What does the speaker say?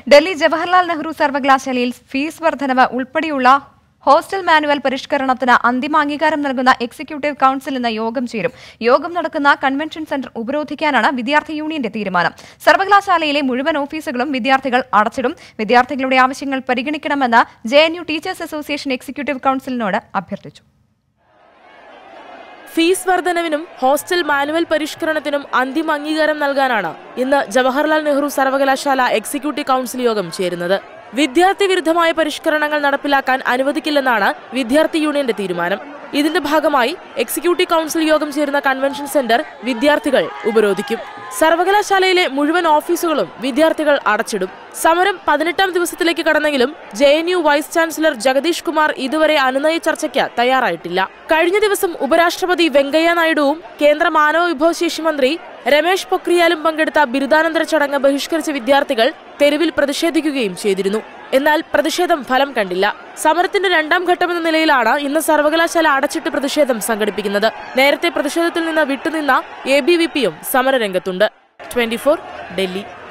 ഡൽഹി ജവഹർലാൽ നെഹ്റു സർവകലാശാലയിൽ ഫീസ് വർധനവ് ഉൾപ്പെടെയുള്ള ഹോസ്റ്റൽ മാനുവൽ പരിഷ്കരണത്തിന് അന്തിമ അംഗീകാരം നൽകുന്ന എക്സിക്യൂട്ടീവ് കൌൺസിൽ ഇന്ന് യോഗം ചേരും യോഗം നടക്കുന്ന കൺവെൻഷൻ സെന്റർ ഉപരോധിക്കാനാണ് വിദ്യാർത്ഥി യൂണിയന്റെ തീരുമാനം സർവകലാശാലയിലെ മുഴുവൻ ഓഫീസുകളും വിദ്യാർത്ഥികൾ അടച്ചിടും വിദ്യാർത്ഥികളുടെ ആവശ്യങ്ങൾ പരിഗണിക്കണമെന്ന് ജെ ടീച്ചേഴ്സ് അസോസിയേഷൻ എക്സിക്യൂട്ടീവ് കൌൺസിലിനോട് അഭ്യർത്ഥിച്ചു ഫീസ് വർധനവിനും ഹോസ്റ്റൽ മാനുവൽ പരിഷ്കരണത്തിനും അന്തിമ അംഗീകാരം നൽകാനാണ് ഇന്ന് ജവഹർലാൽ നെഹ്റു സർവകലാശാല എക്സിക്യൂട്ടീവ് കൌൺസിൽ യോഗം ചേരുന്നത് വിദ്യാർത്ഥി വിരുദ്ധമായ പരിഷ്കരണങ്ങൾ നടപ്പിലാക്കാൻ അനുവദിക്കില്ലെന്നാണ് വിദ്യാർത്ഥി യൂണിയന്റെ തീരുമാനം ഇതിന്റെ ഭാഗമായി എക്സിക്യൂട്ടീവ് കൌൺസിൽ യോഗം ചേരുന്ന കൺവെൻഷൻ സെന്റർ വിദ്യാർത്ഥികൾ ഉപരോധിക്കും സർവകലാശാലയിലെ മുഴുവൻ ഓഫീസുകളും വിദ്യാർത്ഥികൾ അടച്ചിടും സമരം പതിനെട്ടാം ദിവസത്തിലേക്ക് കടന്നെങ്കിലും J N U vice chancellor Jagadish Kumar ഇതുവരെ അനുനയ ചർച്ചയ്ക്ക് തയ്യാറായിട്ടില്ല കഴിഞ്ഞ ദിവസം ഉപരാഷ്ട്രപതി വെങ്കയ്യ നായിഡുവും കേന്ദ്ര മാനവ വിഭവശേഷി മന്ത്രി രമേശ് പൊക്രിയാലും പങ്കെടുത്ത ബിരുദാനന്തര ചടങ്ങ് ബഹിഷ്കരിച്ച വിദ്യാർത്ഥികൾ തെരുവിൽ പ്രതിഷേധിക്കുകയും ചെയ്തിരുന്നു എന്നാൽ പ്രതിഷേധം ഫലം കണ്ടില്ല സമരത്തിന്റെ രണ്ടാം ഘട്ടമെന്ന നിലയിലാണ് ഇന്ന് സർവകലാശാല അടച്ചിട്ട് പ്രതിഷേധം സംഘടിപ്പിക്കുന്നത് നേരത്തെ പ്രതിഷേധത്തിൽ നിന്ന് വിട്ടുനിന്ന എ ബി വി പിയും സമരരംഗത്തുണ്ട് ട്വന്റി ഡൽഹി